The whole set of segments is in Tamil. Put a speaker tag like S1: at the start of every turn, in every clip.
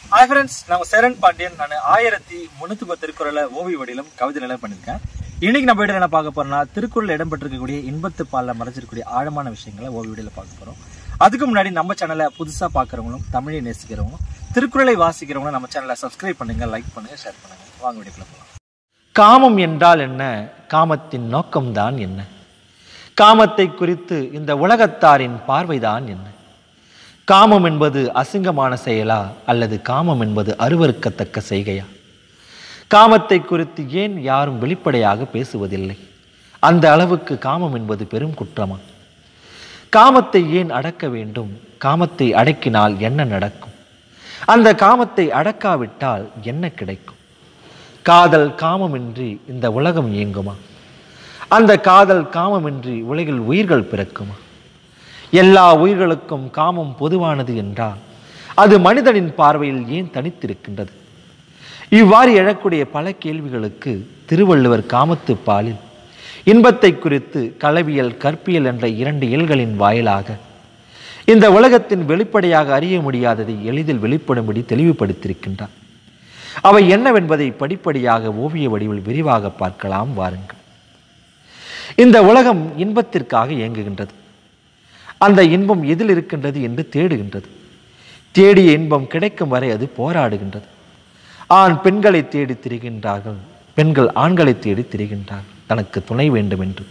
S1: ஹாய் ஃப்ரெண்ட்ஸ் நான் சேரன் பாண்டியன் நான் ஆயிரத்தி முன்னூத்தி பத்து திருக்குறளை ஓவிய வடியிலும் கவிதை நிலை பண்ணியிருக்கேன் இன்னைக்கு நம்ம வீடியோ என்ன பார்க்க போறோம்னா திருக்குறள் இடம்பெற்றிருக்கக்கூடிய இன்பத்து பாலில் மறைஞ்சிருக்கக்கூடிய ஆழமான விஷயங்களை ஓவிய வீடியோல பார்க்க போறோம் அதுக்கு முன்னாடி நம்ம சேனலை புதுசா பார்க்குறவங்களும் தமிழை நேசிக்கிறவங்களும் திருக்குறளை வாசிக்கிறவங்களும் நம்ம சேனலை சப்ஸ்கிரைப் பண்ணுங்க லைக் பண்ணுங்க ஷேர் பண்ணுங்க வாங்க வீடியோக்குள்ள போகலாம் காமம் என்றால் என்ன காமத்தின் நோக்கம்தான் என்ன காமத்தை குறித்து இந்த உலகத்தாரின் பார்வைதான் என்ன காமம் என்பது அசிங்கமான செயலா அல்லது காமம் என்பது அருவருக்கத்தக்க செய்கையா காமத்தை குறித்து ஏன் யாரும் வெளிப்படையாக பேசுவதில்லை அந்த அளவுக்கு காமம் என்பது பெரும் குற்றமா காமத்தை ஏன் அடக்க வேண்டும் காமத்தை அடக்கினால் என்ன நடக்கும் அந்த காமத்தை அடக்காவிட்டால் என்ன கிடைக்கும் காதல் காமமின்றி இந்த உலகம் இயங்குமா அந்த காதல் காமமின்றி உலகில் உயிர்கள் பிறக்குமா எல்லா உயிர்களுக்கும் காமம் பொதுவானது என்றால் அது மனிதனின் பார்வையில் ஏன் தனித்திருக்கின்றது இவ்வாறு எழக்கூடிய பல கேள்விகளுக்கு திருவள்ளுவர் காமத்து பாலில் இன்பத்தை குறித்து களவியல் கற்பியல் என்ற இரண்டு இயல்களின் வாயிலாக இந்த உலகத்தின் வெளிப்படையாக அறிய முடியாததை எளிதில் வெளிப்படும்படி தெளிவுபடுத்தியிருக்கின்றார் அவை என்னவென்பதை படிப்படியாக ஓவிய வடிவில் விரிவாக பார்க்கலாம் வாருங்கள் இந்த உலகம் இன்பத்திற்காக இயங்குகின்றது அந்த இன்பம் எதில் இருக்கின்றது என்று தேடுகின்றது தேடிய இன்பம் கிடைக்கும் வரை அது போராடுகின்றது ஆண் பெண்களை தேடி திரிகின்றார்கள் பெண்கள் ஆண்களை தேடி திரிகின்றார்கள் தனக்கு துணை வேண்டும் என்று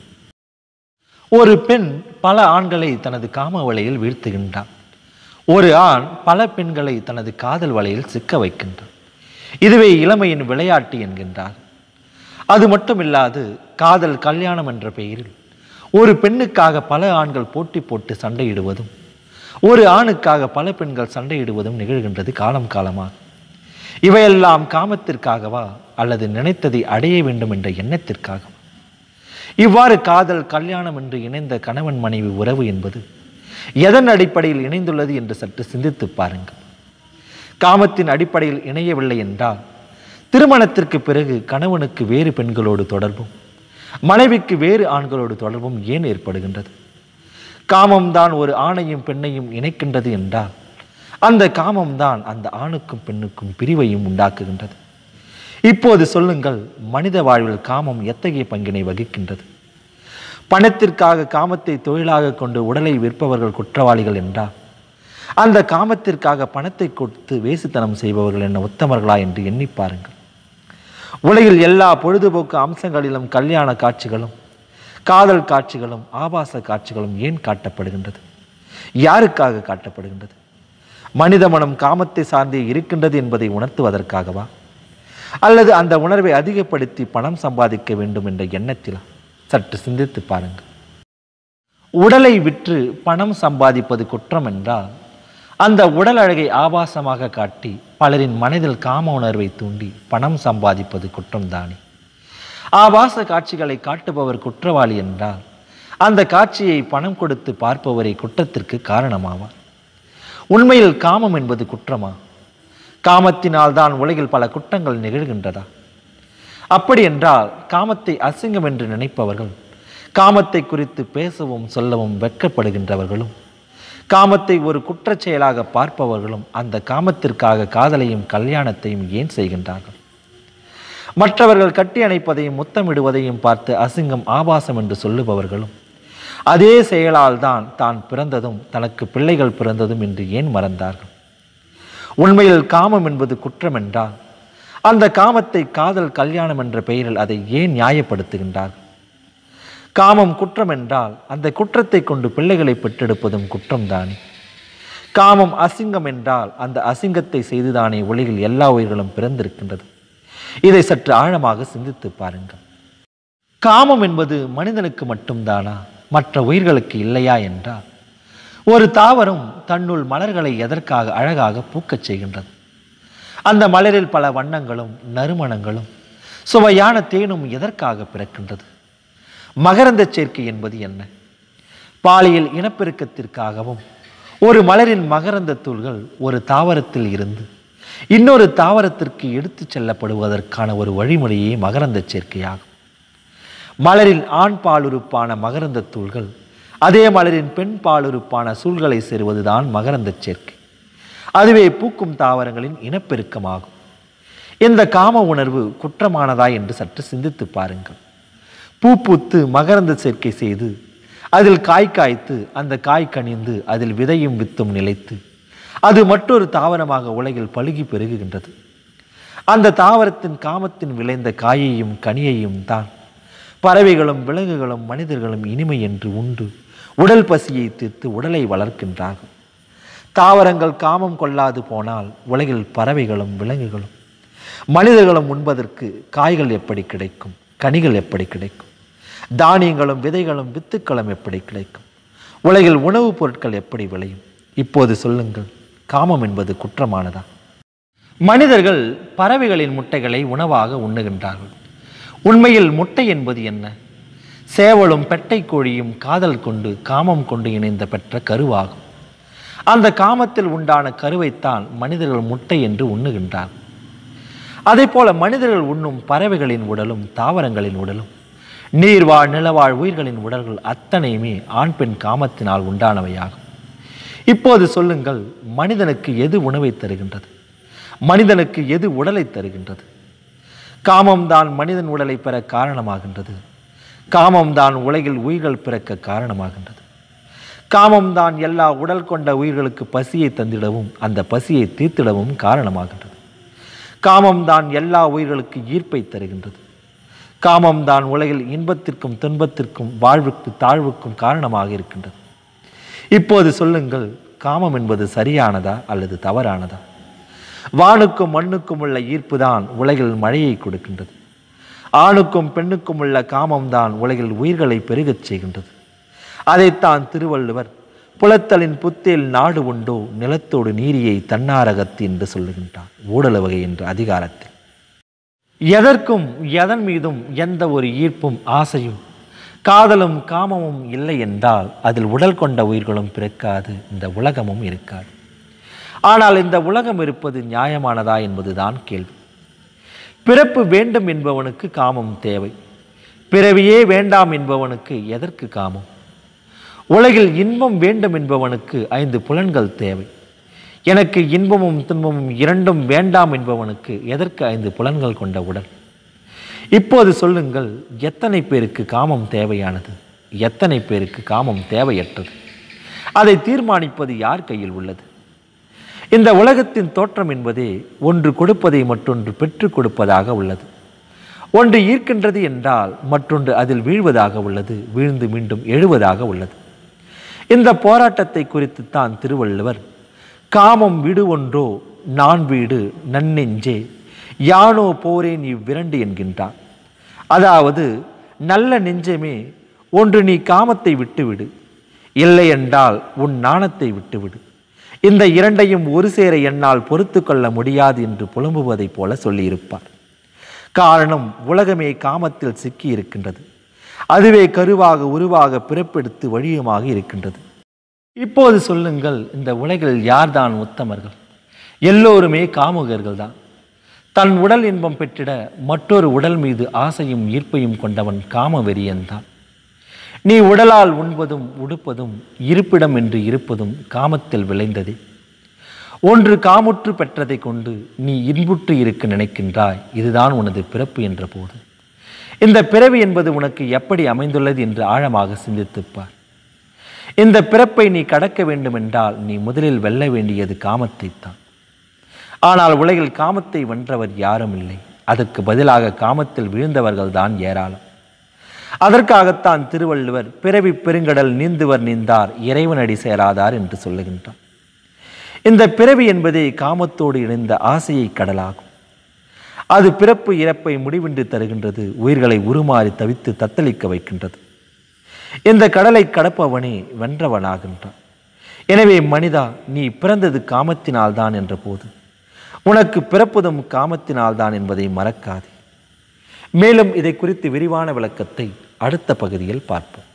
S1: ஒரு பெண் பல ஆண்களை தனது காம வலையில் வீழ்த்துகின்றார் ஒரு ஆண் பல பெண்களை தனது காதல் வலையில் சிக்க வைக்கின்றார் இதுவே இளமையின் விளையாட்டு என்கின்றார் அது மட்டுமில்லாது காதல் கல்யாணம் என்ற பெயரில் ஒரு பெண்ணுக்காக பல ஆண்கள் போட்டி போட்டு சண்டையிடுவதும் ஒரு ஆணுக்காக பல பெண்கள் சண்டையிடுவதும் நிகழ்கின்றது காலம் காலமாக இவையெல்லாம் காமத்திற்காகவா அல்லது நினைத்ததை அடைய வேண்டும் என்ற எண்ணத்திற்காகவா இவ்வாறு காதல் கல்யாணம் என்று இணைந்த கணவன் மனைவி உறவு என்பது எதன் அடிப்படையில் இணைந்துள்ளது என்று சற்று சிந்தித்து பாருங்கள் காமத்தின் அடிப்படையில் இணையவில்லை என்றால் திருமணத்திற்கு பிறகு கணவனுக்கு வேறு பெண்களோடு தொடர்பும் மனைவிக்கு வேறு ஆண்களோடு தொடர்பும் ஏன் ஏற்படுகின்றது காமம்தான் ஒரு ஆணையும் பெண்ணையும் இணைக்கின்றது என்றால் அந்த காமம்தான் அந்த ஆணுக்கும் பெண்ணுக்கும் பிரிவையும் உண்டாக்குகின்றது இப்போது சொல்லுங்கள் மனித வாழ்வில் காமம் எத்தகைய பங்கினை வகிக்கின்றது பணத்திற்காக காமத்தை தொழிலாக கொண்டு உடலை விற்பவர்கள் குற்றவாளிகள் என்றால் அந்த காமத்திற்காக பணத்தை கொடுத்து வேசித்தனம் செய்பவர்கள் என்ன உத்தமர்களா என்று எண்ணி பாருங்கள் உலகில் எல்லா பொழுதுபோக்கு அம்சங்களிலும் கல்யாண காட்சிகளும் காதல் காட்சிகளும் ஆபாச காட்சிகளும் ஏன் காட்டப்படுகின்றது யாருக்காக காட்டப்படுகின்றது மனித மனம் காமத்தை சார்ந்தே இருக்கின்றது என்பதை உணர்த்துவதற்காகவா அல்லது அந்த உணர்வை அதிகப்படுத்தி பணம் சம்பாதிக்க வேண்டும் என்ற எண்ணத்திலா சற்று சிந்தித்து பாருங்கள் உடலை விற்று பணம் சம்பாதிப்பது குற்றம் என்றால் அந்த உடல் அழகை ஆபாசமாக காட்டி பலரின் மனதில் காம உணர்வை தூண்டி பணம் சம்பாதிப்பது குற்றம்தானே ஆபாச காட்சிகளை காட்டுபவர் குற்றவாளி என்றால் அந்த காட்சியை பணம் கொடுத்து பார்ப்பவரை குற்றத்திற்கு காரணமாவார் உண்மையில் காமம் என்பது குற்றமா காமத்தினால் தான் உலகில் பல குற்றங்கள் நிகழ்கின்றதா அப்படி என்றால் காமத்தை அசிங்கம் என்று நினைப்பவர்கள் காமத்தை குறித்து பேசவும் சொல்லவும் வெட்கப்படுகின்றவர்களும் காமத்தை ஒரு குற்றச் செயலாக பார்ப்பவர்களும் அந்த காமத்திற்காக காதலையும் கல்யாணத்தையும் ஏன் செய்கின்றார்கள் மற்றவர்கள் கட்டி அணைப்பதையும் முத்தமிடுவதையும் பார்த்து அசிங்கம் ஆபாசம் என்று சொல்லுபவர்களும் அதே செயலால் தான் தான் பிறந்ததும் தனக்கு பிள்ளைகள் பிறந்ததும் என்று ஏன் மறந்தார்கள் உண்மையில் காமம் என்பது குற்றம் என்றால் அந்த காமத்தை காதல் கல்யாணம் என்ற பெயரில் அதை ஏன் நியாயப்படுத்துகின்றார்கள் காமம் குற்றம் என்றால் அந்த குற்றத்தை கொண்டு பிள்ளைகளை பெற்றெடுப்பதும் குற்றம்தானே காமம் அசிங்கம் என்றால் அந்த அசிங்கத்தை செய்துதானே உலகில் எல்லா உயிர்களும் பிறந்திருக்கின்றது இதை சற்று ஆழமாக சிந்தித்து பாருங்கள் காமம் என்பது மனிதனுக்கு மட்டும்தானா மற்ற உயிர்களுக்கு இல்லையா என்றால் ஒரு தாவரம் தன்னுள் மலர்களை எதற்காக அழகாக பூக்கச் செய்கின்றது அந்த மலரில் பல வண்ணங்களும் நறுமணங்களும் சுவையான தேனும் எதற்காக பிறக்கின்றது மகரந்த சேர்க்கை என்பது என்ன பாலியல் இனப்பெருக்கத்திற்காகவும் ஒரு மலரின் மகரந்த தூள்கள் ஒரு தாவரத்தில் இருந்து இன்னொரு தாவரத்திற்கு எடுத்துச் செல்லப்படுவதற்கான ஒரு வழிமுறையே மகரந்த சேர்க்கையாகும் மலரின் ஆண் பாலுறுப்பான மகரந்த தூள்கள் அதே மலரின் பெண் பாலுறுப்பான சூழ்களை சேருவதுதான் மகரந்த சேர்க்கை அதுவே பூக்கும் தாவரங்களின் இனப்பெருக்கமாகும் இந்த காம உணர்வு குற்றமானதா என்று சற்று சிந்தித்து பாருங்கள் பூ பூத்து மகரந்த சேர்க்கை செய்து அதில் காய் காய்த்து அந்த காய் கனிந்து அதில் விதையும் வித்தும் நிலைத்து அது மற்றொரு தாவரமாக உலகில் பழுகி பெருகுகின்றது அந்த தாவரத்தின் காமத்தின் விளைந்த காயையும் கனியையும் தான் பறவைகளும் விலங்குகளும் மனிதர்களும் இனிமை என்று உண்டு உடல் பசியை தீர்த்து உடலை வளர்க்கின்றார்கள் தாவரங்கள் காமம் கொள்ளாது போனால் உலகில் பறவைகளும் விலங்குகளும் மனிதர்களும் உண்பதற்கு காய்கள் எப்படி கிடைக்கும் கனிகள் எப்படி கிடைக்கும் தானியங்களும் விதைகளும் வித்துக்களும் எப்படி கிடைக்கும் உலகில் உணவுப் பொருட்கள் எப்படி விளையும் இப்போது சொல்லுங்கள் காமம் என்பது குற்றமானதா மனிதர்கள் பறவைகளின் முட்டைகளை உணவாக உண்ணுகின்றார்கள் உண்மையில் முட்டை என்பது என்ன சேவலும் பெட்டை கோழியும் காதல் கொண்டு காமம் கொண்டு இணைந்த பெற்ற கருவாகும் அந்த காமத்தில் உண்டான கருவைத்தான் மனிதர்கள் முட்டை என்று உண்ணுகின்றார்கள் அதே போல மனிதர்கள் உண்ணும் பறவைகளின் உடலும் தாவரங்களின் உடலும் நீர்வாழ் நிலவாழ் உயிர்களின் உடல்கள் அத்தனையுமே ஆண் பெண் காமத்தினால் உண்டானவையாகும் இப்போது சொல்லுங்கள் மனிதனுக்கு எது உணவை தருகின்றது மனிதனுக்கு எது உடலை தருகின்றது காமம்தான் மனிதன் உடலை பெற காரணமாகின்றது காமம்தான் உலகில் உயிர்கள் பிறக்க காரணமாகின்றது காமம்தான் எல்லா உடல் கொண்ட உயிர்களுக்கு பசியை தந்திடவும் அந்த பசியை தீர்த்திடவும் காரணமாகின்றது காமம்தான் எல்லா உயிர்களுக்கு ஈர்ப்பை தருகின்றது காமம்தான் உலகில் இன்பத்திற்கும் துன்பத்திற்கும் வாழ்வுக்கு தாழ்வுக்கும் காரணமாக இருக்கின்றது இப்போது சொல்லுங்கள் காமம் என்பது சரியானதா அல்லது தவறானதா வானுக்கும் மண்ணுக்கும் உள்ள ஈர்ப்பு தான் உலகில் மழையை கொடுக்கின்றது ஆணுக்கும் பெண்ணுக்கும் உள்ள காமம்தான் உலகில் உயிர்களை பெருகச் செய்கின்றது அதைத்தான் திருவள்ளுவர் புலத்தலின் புத்தேல் நாடு உண்டோ நிலத்தோடு நீரியை தன்னாரகத்து என்று சொல்லுகின்றார் ஊடல வகை என்ற அதிகாரத்தில் எதற்கும் எதன் மீதும் எந்த ஒரு ஈர்ப்பும் ஆசையும் காதலும் காமமும் இல்லை என்றால் அதில் உடல் கொண்ட உயிர்களும் பிறக்காது இந்த உலகமும் இருக்காது ஆனால் இந்த உலகம் இருப்பது நியாயமானதா என்பதுதான் கேள்வி பிறப்பு வேண்டும் என்பவனுக்கு காமம் தேவை பிறவியே வேண்டாம் என்பவனுக்கு எதற்கு காமம் உலகில் இன்பம் வேண்டும் என்பவனுக்கு ஐந்து புலன்கள் தேவை எனக்கு இன்பமும் துன்பமும் இரண்டும் வேண்டாம் என்பவனுக்கு எதற்கு ஐந்து புலன்கள் கொண்ட உடல் இப்போது சொல்லுங்கள் எத்தனை பேருக்கு காமம் தேவையானது எத்தனை பேருக்கு காமம் தேவையற்றது அதை தீர்மானிப்பது யார் கையில் உள்ளது இந்த உலகத்தின் தோற்றம் என்பதே ஒன்று கொடுப்பதை மற்றொன்று பெற்றுக் கொடுப்பதாக உள்ளது ஒன்று ஈர்க்கின்றது என்றால் மற்றொன்று அதில் வீழ்வதாக உள்ளது வீழ்ந்து மீண்டும் எழுவதாக உள்ளது இந்த போராட்டத்தை குறித்துத்தான் திருவள்ளுவர் காமம் விடு ஒன்றோ நான் வீடு நன்னெஞ்சே யானோ போரேன் இவ்விரண்டு என்கின்றார் அதாவது நல்ல நெஞ்சமே ஒன்று நீ காமத்தை விட்டுவிடு இல்லை என்றால் உன் நாணத்தை விட்டுவிடு இந்த இரண்டையும் ஒரு சேர என்னால் பொறுத்து கொள்ள முடியாது என்று புலம்புவதைப் போல சொல்லியிருப்பார் காரணம் உலகமே காமத்தில் சிக்கி இருக்கின்றது அதுவே கருவாக உருவாக பிறப்பெடுத்து வழியுமாக இருக்கின்றது இப்போது சொல்லுங்கள் இந்த உலகில் யார்தான் உத்தமர்கள் எல்லோருமே காமுகர்கள் தான் தன் உடல் இன்பம் பெற்றிட மற்றொரு உடல் மீது ஆசையும் ஈர்ப்பையும் கொண்டவன் காம வெறியன்தான் நீ உடலால் உண்பதும் உடுப்பதும் இருப்பிடம் என்று இருப்பதும் காமத்தில் விளைந்ததே ஒன்று காமுற்று பெற்றதை கொண்டு நீ இன்புற்று இருக்க நினைக்கின்றாய் இதுதான் உனது பிறப்பு என்ற போது இந்த பிறவி என்பது உனக்கு எப்படி அமைந்துள்ளது என்று ஆழமாக சிந்தித்துப் பார் இந்த பிறப்பை நீ கடக்க வேண்டுமென்றால் நீ முதலில் வெல்ல வேண்டியது காமத்தைத்தான் ஆனால் உலகில் காமத்தை வென்றவர் யாரும் இல்லை அதற்கு பதிலாக காமத்தில் வீழ்ந்தவர்கள் தான் ஏராளம் அதற்காகத்தான் திருவள்ளுவர் பிறவி பெருங்கடல் நீந்துவர் நீந்தார் இறைவனடி சேராதார் என்று சொல்லுகின்றார் இந்த பிறவி என்பதே காமத்தோடு இணைந்த ஆசையை கடலாகும் அது பிறப்பு இறப்பை முடிவின்றி தருகின்றது உயிர்களை உருமாறி தவித்து தத்தளிக்க வைக்கின்றது இந்த கடலை கடப்பவனே வென்றவனாகின்றான் எனவே மனிதா நீ பிறந்தது காமத்தினால்தான் என்ற போது உனக்கு பிறப்பதும் காமத்தினால்தான் என்பதை மறக்காதே மேலும் இதை குறித்து விரிவான விளக்கத்தை அடுத்த பகுதியில் பார்ப்போம்